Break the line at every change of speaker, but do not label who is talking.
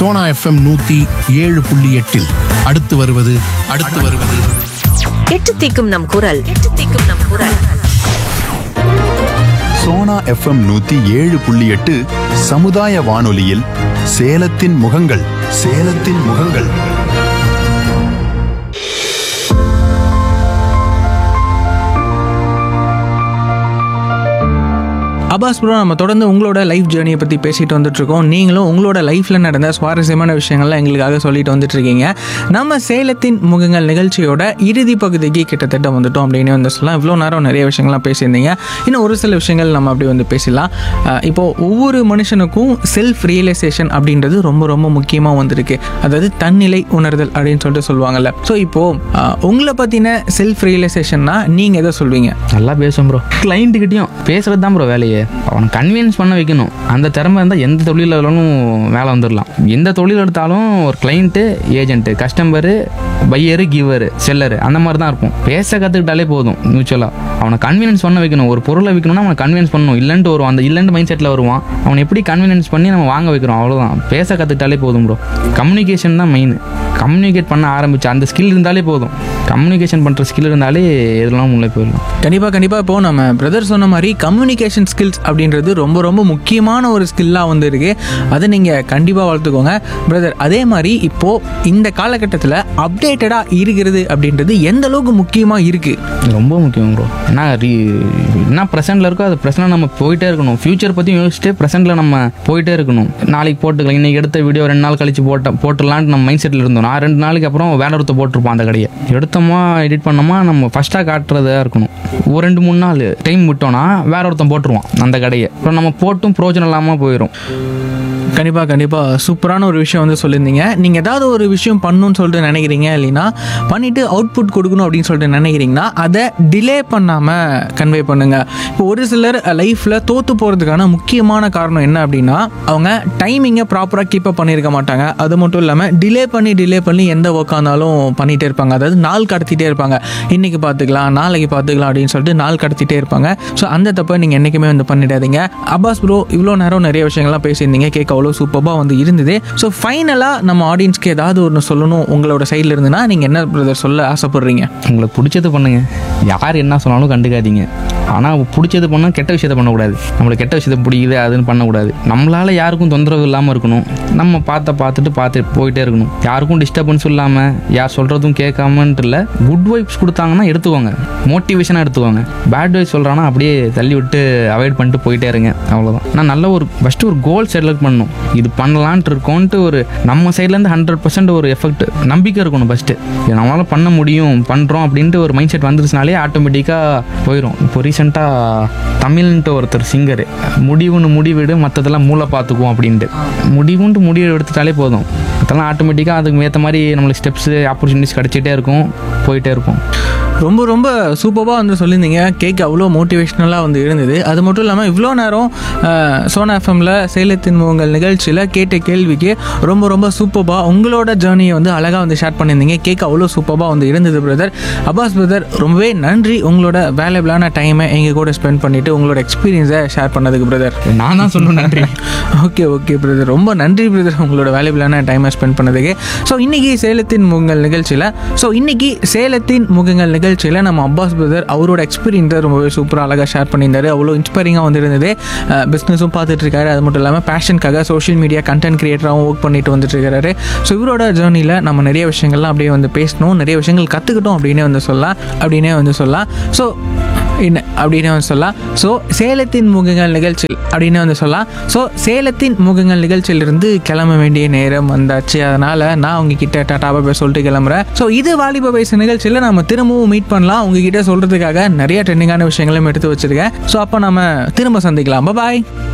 Sona FM நூத்தி ஏழு புள்ளி எட்டில் அடுத்து வருவது அடுத்து வருவது
எட்டு தீக்கும் நம் குரல் எட்டு தீக்கும் நம் குரல்
சோனா எஃப்எம் நூத்தி ஏழு புள்ளி எட்டு சமுதாய வானொலியில் சேலத்தின் முகங்கள் சேலத்தின் முகங்கள்
அபாஸ் ப்ரோ நம்ம தொடர்ந்து உங்களோட லைஃப் ஜேர்னியை பற்றி பேசிட்டு வந்துட்டு இருக்கோம் நீங்களும் உங்களோட லைஃப்பில் நடந்த சுவாரஸ்யமான விஷயங்கள்லாம் எங்களுக்காக சொல்லிட்டு வந்துட்டு இருக்கீங்க நம்ம சேலத்தின் முகங்கள் நிகழ்ச்சியோட இறுதி பகுதிக்கு கிட்டத்தட்ட வந்துட்டோம் அப்படின்னு வந்து சொல்லலாம் இவ்வளோ நேரம் நிறைய விஷயங்கள்லாம் பேசியிருந்தீங்க இன்னும் ஒரு சில விஷயங்கள் நம்ம அப்படி வந்து பேசலாம் அஹ் இப்போ ஒவ்வொரு மனுஷனுக்கும் செல்ஃப் ரியலைசேஷன் அப்படின்றது ரொம்ப ரொம்ப முக்கியமாக வந்திருக்கு அதாவது தன்னிலை உணர்தல் அப்படின்னு சொல்லிட்டு சொல்லுவாங்கல்ல ஸோ இப்போது அஹ் உங்களை பற்றின செல்ஃப் ரியலைசேஷன்னா நீங்கள் எதை சொல்வீங்க
நல்லா பேசும் ப்ரோ கிளைண்ட்டுக்கிட்டையும் பேசுறது தான் ப்ரோ வேலையே அவனை கன்வீன்ஸ் பண்ண வைக்கணும் அந்த திறமை இருந்தால் எந்த தொழில் இருந்தாலும் மேலே வந்துடலாம் எந்த தொழில் எடுத்தாலும் ஒரு client agent customer buyer giver seller அந்த மாதிரி தான் இருக்கும் பேச கற்றுக்கிட்டாலே போதும் மியூச்சுவலாக அவனை கன்வீனியன்ஸ் பண்ண வைக்கணும் ஒரு பொருளை விற்கணும்னா அவனை கன்வீன்ஸ் பண்ணணும் இல்லைன்ட்டு வருவான் அந்த இல்லைன்ட்டு மைண்ட் செட்டில் வருவான் அவனை எப்படி கன்வீனியன்ஸ் பண்ணி நம்ம வாங்க வைக்கிறோம் அவ்வளோதான் பேச கற்றுக்கிட்டாலே போதும் ப்ரோ கம்யூனிகேஷன் தான் மெயின் கம்யூனிகேட் பண்ண ஆரம்பிச்சு அந்த ஸ்கில் இருந்தாலே போதும் கம்யூனிகேஷன் பண்ணுற ஸ்கில் இருந்தாலே எதுலாம் முன்னே போயிடலாம்
கண்டிப்பாக கண்டிப்பாக இப்போ நம்ம பிரதர் சொன்ன மாதிரி கம்யூனிகேஷன் ஸ்கில்ஸ் அப்படின்றது ரொம்ப ரொம்ப முக்கியமான ஒரு ஸ்கில்லாக வந்து இருக்கு அதை நீங்கள் கண்டிப்பாக வளர்த்துக்கோங்க பிரதர் அதே மாதிரி இப்போது இந்த காலகட்டத்தில் அப்டேட்டடாக இருக்கிறது அப்படின்றது எந்த அளவுக்கு முக்கியமாக இருக்குது
ரொம்ப முக்கியம் ப்ரோ ஏன்னா ரீ என்ன ப்ரெசென்ட்டில் இருக்கோ அது ப்ரெசென்ட்டில் நம்ம போயிட்டே இருக்கணும் ஃப்யூச்சர் பற்றியும் யோசிச்சுட்டு ப்ரெசென்ட்டில் நம்ம போயிட்டே இருக்கணும் நாளைக்கு போட்டுக்கலாம் இன்னைக்கு எடுத்த வீடியோ ரெண்டு நாள் கழிச்சு போட்ட போட்டுடலான்ட்டு நம்ம மைண்ட் செட்டில் இருந்தோம் நான் ரெண்டு நாளைக்கு அப்புறம் வேற ஒருத்த போட்டிருப்போம் அந்த கடையை எடுத்தோமா எடிட் பண்ணோமா நம்ம ஃபஸ்ட்டாக காட்டுறதா இருக்கணும் ஒரு ரெண்டு மூணு நாள் டைம் விட்டோம்னா வேற ஒருத்தன் போட்டுருவான் அந்த கடையை அப்புறம் நம்ம போட்டும் பிரோஜனம் இல்லாமல் போயிடும்
கண்டிப்பாக கண்டிப்பாக சூப்பரான ஒரு விஷயம் வந்து சொல்லியிருந்தீங்க நீங்கள் ஏதாவது ஒரு விஷயம் பண்ணணும்னு சொல்லிட்டு நினைக்கிறீங்க இல்லைன்னா பண்ணிவிட்டு அவுட்புட் கொடுக்கணும் அப்படின்னு சொல்லிட்டு நினைக்கிறீங்கன்னா அதை டிலே பண்ணாமல் கன்வே பண்ணுங்கள் இப்போ ஒரு சிலர் லைஃப்பில் தோற்று போகிறதுக்கான முக்கியமான காரணம் என்ன அப்படின்னா அவங்க டைமிங்கை ப்ராப்பராக கீப் அப் பண்ணியிருக்க மாட்டாங்க அது மட்டும் இல்லாமல் டிலே பண்ணி டிலே பண்ணி எந்த ஒர்க்காக இருந்தாலும் பண்ணிகிட்டே இருப்பாங்க அதாவது நாள் கடத்திட்டே இருப்பாங்க இன்றைக்கி பார்த்துக்கலாம் நாளைக்கு பார்த்துக்கலாம் அப்படின்னு சொல்லிட்டு நாள் கடத்திட்டே இருப்பாங்க ஸோ அந்த தப்பை நீங்கள் என்றைக்குமே வந்து பண்ணிடாதீங்க அப்பாஸ் ப்ரோ இவ்வளோ நேரம் நிறைய விஷயங்கள்லாம் பேசியிருந்தீங்க கேட்க அவ்வளோ சூப்பராக வந்து இருந்தது ஸோ ஃபைனலாக நம்ம ஆடியன்ஸ்க்கு ஏதாவது ஒன்று சொல்லணும் உங்களோட சைடில் இருந்துன்னா நீங்கள் என்ன பிரதர் சொல்ல ஆசைப்படுறீங்க
உங்களுக்கு பிடிச்சது பண்ணுங்க யார் என்ன சொன்னாலும் கண்டுக்காதீங்க ஆனால் பிடிச்சது பண்ணால் கெட்ட விஷயத்த பண்ணக்கூடாது நம்மளுக்கு கெட்ட விஷயத்த பிடிக்குது அதுன்னு பண்ணக்கூடாது நம்மளால யாருக்கும் தொந்தரவு இல்லாமல் இருக்கணும் நம்ம பார்த்த பார்த்துட்டு பார்த்து போயிட்டே இருக்கணும் யாருக்கும் டிஸ்டர்பன்ஸ் இல்லாமல் யார் சொல்கிறதும் கேட்காமன்ட்டு இல்லை குட் வைப்ஸ் கொடுத்தாங்கன்னா எடுத்துக்கோங்க மோட்டிவேஷனாக எடுத்துக்கோங்க பேட் வைப்ஸ் சொல்கிறாங்கன்னா அப்படியே தள்ளி விட்டு அவாய்ட் பண்ணிட்டு போயிட்டே இருங்க அவ்வளோதான் நான் நல்ல ஒரு ஃபஸ்ட்டு ஒரு கோல் செலக்ட் பண்ணணும் இது பண்ணலான்ட்டு இருக்கோன்ட்டு ஒரு நம்ம சைட்லேருந்து ஹண்ட்ரட் பர்சன்ட் ஒரு எஃபெக்ட் நம்பிக்கை இருக்கணும் ஃபஸ்ட்டு இது நம்மளால் பண்ண முடியும் பண்ணுறோம் அப்படின்ட்டு ஒரு மைண்ட் செட் வந்துருச்சுனாலே ஆட்டோமேட்டிக்காக போயிடும் இப்போ ரீசெண்டாக தமிழ்ன்ட்டு ஒருத்தர் சிங்கர் முடிவுன்னு முடிவிடு மற்றதெல்லாம் மூளை பார்த்துக்குவோம் அப்படின்ட்டு முடிவுன்ட்டு முடிவு எடுத்துட்டாலே போதும் அதெல்லாம் ஆட்டோமேட்டிக்காக அதுக்கு ஏற்ற மாதிரி நம்மளுக்கு ஸ்டெப்ஸு ஆப்பர்ச்சுனிட்டிஸ் கிடச்சிட்டே இருக்கும் போயிட்டே இருக்கும்
ரொம்ப ரொம்ப சூப்பராக வந்து சொல்லியிருந்தீங்க கேட்க அவ்வளோ மோட்டிவேஷ்னலாக வந்து இருந்தது அது மட்டும் இல்லாமல் இவ்வளோ நேரம் அஹ், சோனா எஃப்எம்ல சேலத்தின் உங்கள் நிகழ்ச்சியில் கேட்ட கேள்விக்கு ரொம்ப ரொம்ப சூப்பராக உங்களோட ஜேர்னியை வந்து அழகாக வந்து ஷேர் பண்ணியிருந்தீங்க கேட்க அவ்வளோ சூப்பராக வந்து இருந்தது பிரதர் அப்பாஸ் பிரதர் ரொம்பவே நன்றி உங்களோட வேல்யூபிளான டைமை எங்கள் கூட ஸ்பெண்ட் பண்ணிவிட்டு உங்களோட எக்ஸ்பீரியன்ஸை ஷேர் பண்ணதுக்கு பிரதர்
நான் தான் சொல்லணும் நன்றி
ஓகே ஓகே பிரதர் ரொம்ப நன்றி பிரதர் உங்களோட வேல்யூபிளான டைமை ஸ்பெண்ட் பண்ணதுக்கு ஸோ இன்னைக்கு சேலத்தின் முகங்கள் நிகழ்ச்சியில் ஸோ இன்னைக்கு சேலத்தின் முகங்கள் நிகழ்ச்சியில் நம்ம அப்பாஸ் பிரதர் அவரோட எக்ஸ்பீரியன்ஸை ரொம்பவே சூப்பராக அழகாக ஷேர் பண்ணியிருந்தாரு அவ்வளோ இன்ஸ்பைரிங்காக வந்து இருந்தது பிஸ்னஸும் பார்த்துட்டு இருக்காரு அது மட்டும் இல்லாமல் பேஷனுக்காக சோஷியல் மீடியா கண்டென்ட் கிரியேட்டராகவும் ஒர்க் பண்ணிட்டு வந்துட்டு இருக்காரு ஸோ இவரோட ஜேர்னியில் நம்ம நிறைய விஷயங்கள்லாம் அப்படியே வந்து பேசணும் நிறைய விஷயங்கள் கற்றுக்கிட்டோம் அப்படின்னே வந்து சொல்லலாம் அப்படின்னே வந்து சொல்லலாம் ஸோ என்ன அப்படின்னு வந்து சொல்லலாம் ஸோ சேலத்தின் முகங்கள் நிகழ்ச்சி அப்படின்னு வந்து சொல்லலாம் ஸோ சேலத்தின் முகங்கள் நிகழ்ச்சியிலிருந்து கிளம்ப வேண்டிய நேரம் வந்தாச்சு அதனால் நான் உங்ககிட்ட டாட்டாவை போய் சொல்லிட்டு கிளம்புறேன் ஸோ இது வாலிப வயசு நிகழ்ச்சியில் நம்ம திரும்பவும் மீட் பண்ணலாம் உங்ககிட்ட சொல்கிறதுக்காக நிறைய ட்ரெண்டிங்கான விஷயங்களும் எடுத்து வச்சிருக்கேன் ஸோ அப்போ நம்ம திரும்ப சந்திக்கலாம் பாய்